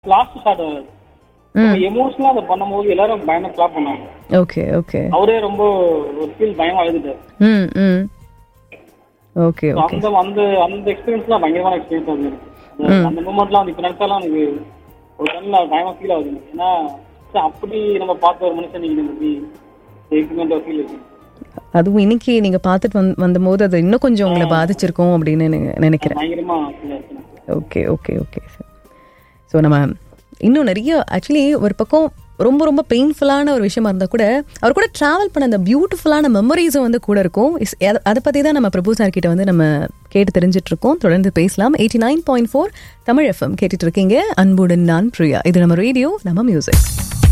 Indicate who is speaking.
Speaker 1: Last shot எமோஷனலா அதை பண்ணும்போது எல்லாரும் பயங்கர கிளாப் பண்ணாங்க
Speaker 2: ஓகே ஓகே
Speaker 1: அவரே ரொம்ப ஒரு ஃபீல் பயமா அழுதுட்டாரு
Speaker 2: ம் ம் ஓகே
Speaker 1: So
Speaker 2: ஓகே
Speaker 1: அந்த அந்த அந்த எக்ஸ்பீரியன்ஸ் தான் பயங்கரமான எக்ஸ்பீரியன்ஸ் ஆகுது எனக்கு. அந்த- அந்த மூமெண்ட்லாம் வந்து இப்ப நினைச்சாலும் எனக்கு ஒரு கண்ணில் பயமா ஃபீல் ஆகுது எனக்கு. ஏன்னா சே, அப்படி நம்ம பார்த்த ஒரு மனுஷன் நீங்க இப்படி எக்ஸ்பீரியன்ஸ் ஃபீல் இருக்கு
Speaker 2: அதுவும் இன்னைக்கு நீங்க பார்த்துட்டு வந் வந்தபோது அது இன்னும் கொஞ்சம் உங்களை பாதிச்சிருக்கும் அப்படின்னு நெ- நினைக்கிறேன்
Speaker 1: பயங்கரமா ஃபீல் ஆச்சு எனக்கு.
Speaker 2: Okay okay okay sir so நம்ம இன்னும் நிறைய ஆக்சுவலி ஒரு பக்கம் ரொம்ப ரொம்ப பெயின்ஃபுல்லான ஒரு விஷயமா இருந்தால் கூட அவர் கூட ட்ராவல் பண்ண அந்த பியூட்டிஃபுல்லான மெமரிஸும் வந்து கூட இருக்கும் இஸ்- அத- அதை பற்றி தான் நம்ம பிரபு சார் கிட்ட வந்து நம்ம கேட்டு தெரிஞ்சிட்டு இருக்கோம் தொடர்ந்து பேசலாம் eighty nine point four Tamil FM கேட்டுட்டு இருக்கீங்க அன்புடன் நான் பிரியா இது நம்ம ரேடியோ நம்ம மியூசிக்